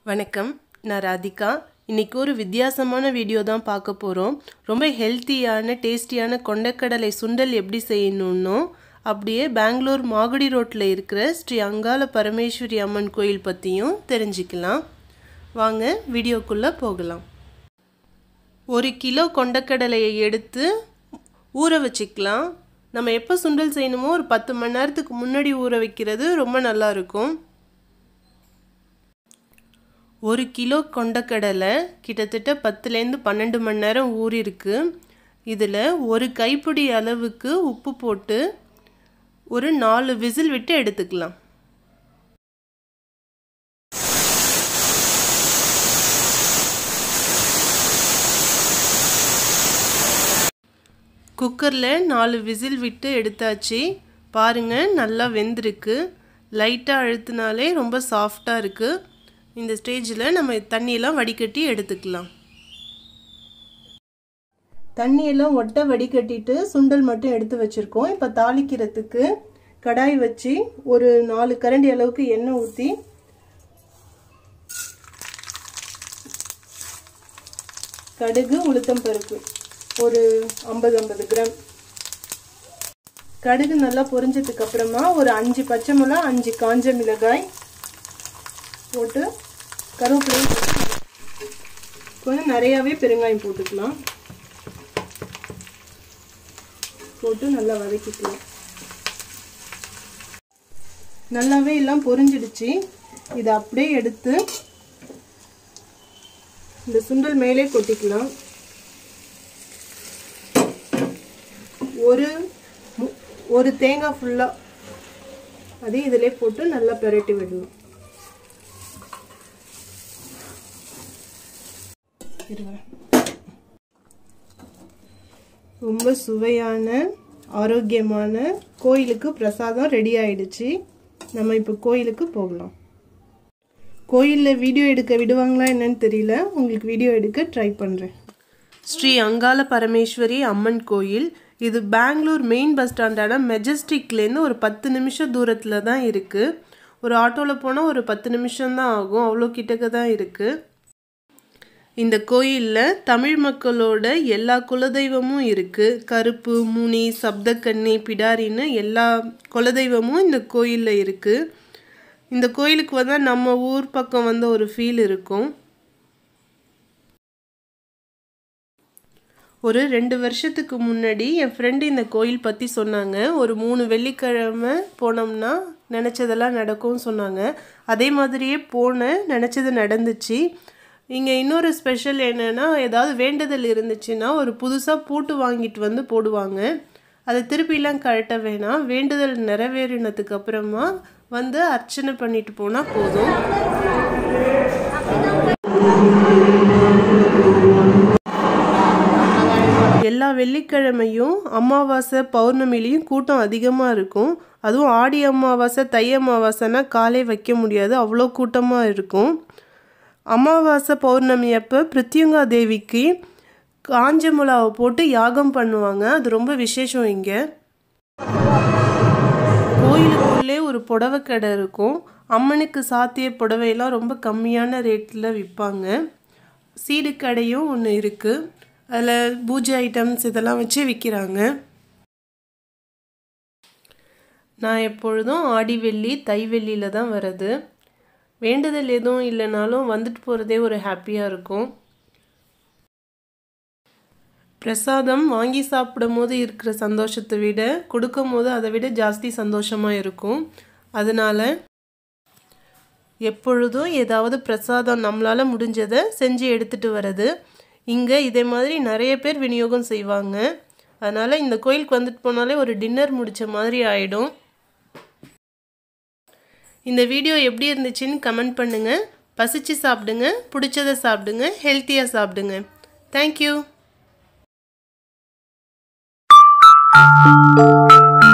வணக்கம் நான் ராதிகா இன்றைக்கி ஒரு வித்தியாசமான வீடியோ தான் பார்க்க போகிறோம் ரொம்ப ஹெல்த்தியான டேஸ்டியான கொண்டக்கடலை சுண்டல் எப்படி செய்யணுன்னோ அப்படியே பெங்களூர் மாகுடி ரோட்டில் இருக்கிற ஸ்ரீ அங்காள பரமேஸ்வரி அம்மன் கோயில் பற்றியும் தெரிஞ்சுக்கலாம் வாங்க வீடியோக்குள்ளே போகலாம் ஒரு கிலோ கொண்டக்கடலையை எடுத்து ஊற வச்சுக்கலாம் நம்ம எப்போ சுண்டல் செய்யணுமோ ஒரு பத்து மணி நேரத்துக்கு முன்னாடி ஊற வைக்கிறது ரொம்ப நல்லா இருக்கும் ஒரு கிலோ கொண்டக்கடலை கிட்டத்தட்ட பத்துலேருந்து பன்னெண்டு மணி நேரம் ஊறிருக்கு இதில் ஒரு கைப்பிடி அளவுக்கு உப்பு போட்டு ஒரு நாலு விசில் விட்டு எடுத்துக்கலாம் குக்கரில் நாலு விசில் விட்டு எடுத்தாச்சு பாருங்கள் நல்லா வெந்திருக்கு லைட்டாக அழுத்தினாலே ரொம்ப சாஃப்டாக இருக்குது இந்த ஸ்டேஜில் நம்ம தண்ணியெல்லாம் வடிகட்டி எடுத்துக்கலாம் தண்ணியெல்லாம் ஒட்ட வடிகட்டிட்டு சுண்டல் மட்டும் எடுத்து வச்சுருக்கோம் இப்போ தாளிக்கிறதுக்கு கடாய் வச்சு ஒரு நாலு கரண்டி அளவுக்கு எண்ணெய் ஊற்றி கடுகு உளுத்தம் பருப்பு ஒரு ஐம்பது ஐம்பது கிராம் கடுகு நல்லா பொரிஞ்சதுக்கு அப்புறமா ஒரு அஞ்சு பச்சை மிளகா அஞ்சு காஞ்ச மிளகாய் போட்டு கருவேப்பிலையும் போட்டு கொஞ்சம் நிறையாவே பெருங்காயம் போட்டுக்கலாம் போட்டு நல்லா வதக்கிக்கலாம் நல்லாவே எல்லாம் பொரிஞ்சிடுச்சு இதை அப்படியே எடுத்து இந்த சுண்டல் மேலே கொட்டிக்கலாம் ஒரு ஒரு தேங்காய் ஃபுல்லாக அதையும் இதிலே போட்டு நல்லா பெரட்டி விடணும் ரொம்ப சுவையான ஆரோக்கியமான கோயிலுக்கு பிரசாதம் ரெடி ஆயிடுச்சு நம்ம இப்போ கோயிலுக்கு போகலாம் கோயிலில் வீடியோ எடுக்க விடுவாங்களா என்னன்னு தெரியல உங்களுக்கு வீடியோ எடுக்க ட்ரை பண்ணுறேன் ஸ்ரீ அங்காள பரமேஸ்வரி அம்மன் கோயில் இது பெங்களூர் மெயின் பஸ் ஸ்டாண்டான மெஜஸ்டிக்லேருந்து ஒரு பத்து நிமிஷம் தூரத்தில் தான் இருக்குது ஒரு ஆட்டோவில் போனால் ஒரு பத்து நிமிஷம் தான் ஆகும் அவ்வளோ கிட்டக்க தான் இருக்குது இந்த கோயிலில் தமிழ் மக்களோட எல்லா குலதெய்வமும் இருக்குது கருப்பு முனி சப்தக்கன்னி பிடாரின்னு எல்லா குலதெய்வமும் இந்த கோயிலில் இருக்குது இந்த கோயிலுக்கு வந்தால் நம்ம ஊர் பக்கம் வந்த ஒரு ஃபீல் இருக்கும் ஒரு ரெண்டு வருஷத்துக்கு முன்னாடி என் ஃப்ரெண்டு இந்த கோயில் பற்றி சொன்னாங்க ஒரு மூணு வெள்ளிக்கிழமை போனோம்னா நினச்சதெல்லாம் நடக்கும்னு சொன்னாங்க அதே மாதிரியே போனேன் நினச்சது நடந்துச்சு இங்கே இன்னொரு ஸ்பெஷல் என்னென்னா ஏதாவது வேண்டுதல் இருந்துச்சுன்னா ஒரு புதுசாக பூட்டு வாங்கிட்டு வந்து போடுவாங்க அதை திருப்பிலாம் கழட்ட வேணாம் வேண்டுதல் நிறைவேறினதுக்கு அப்புறமா வந்து அர்ச்சனை பண்ணிட்டு போனால் போதும் எல்லா வெள்ளிக்கிழமையும் அமாவாசை பௌர்ணமிலையும் கூட்டம் அதிகமாக இருக்கும் அதுவும் ஆடி அமாவாசை தை அமாவாசைனா காலை வைக்க முடியாது அவ்வளோ கூட்டமாக இருக்கும் அமாவாசை பௌர்ணமி அப்போ பிருத்யுங்கா தேவிக்கு காஞ்ச மிளகாவை போட்டு யாகம் பண்ணுவாங்க அது ரொம்ப விசேஷம் இங்கே கோயிலுக்குள்ளே ஒரு புடவை கடை இருக்கும் அம்மனுக்கு சாத்திய புடவையெல்லாம் ரொம்ப கம்மியான ரேட்டில் விற்பாங்க சீடு கடையும் ஒன்று இருக்குது அதில் பூஜை ஐட்டம்ஸ் இதெல்லாம் வச்சு விற்கிறாங்க நான் எப்பொழுதும் ஆடி வெள்ளி தை வெள்ளியில் தான் வர்றது வேண்டுதல் எதுவும் இல்லைனாலும் வந்துட்டு போகிறதே ஒரு ஹாப்பியாக இருக்கும் பிரசாதம் வாங்கி சாப்பிடும் போது இருக்கிற சந்தோஷத்தை விட கொடுக்கும் போது அதை விட ஜாஸ்தி சந்தோஷமாக இருக்கும் அதனால் எப்பொழுதும் ஏதாவது பிரசாதம் நம்மளால் முடிஞ்சதை செஞ்சு எடுத்துகிட்டு வர்றது இங்கே இதே மாதிரி நிறைய பேர் விநியோகம் செய்வாங்க அதனால் இந்த கோயிலுக்கு வந்துட்டு போனாலே ஒரு டின்னர் முடித்த மாதிரி ஆகிடும் இந்த வீடியோ எப்படி இருந்துச்சுன்னு கமெண்ட் பண்ணுங்கள் பசிச்சு சாப்பிடுங்க பிடிச்சதை சாப்பிடுங்க ஹெல்த்தியாக சாப்பிடுங்க தேங்க்யூ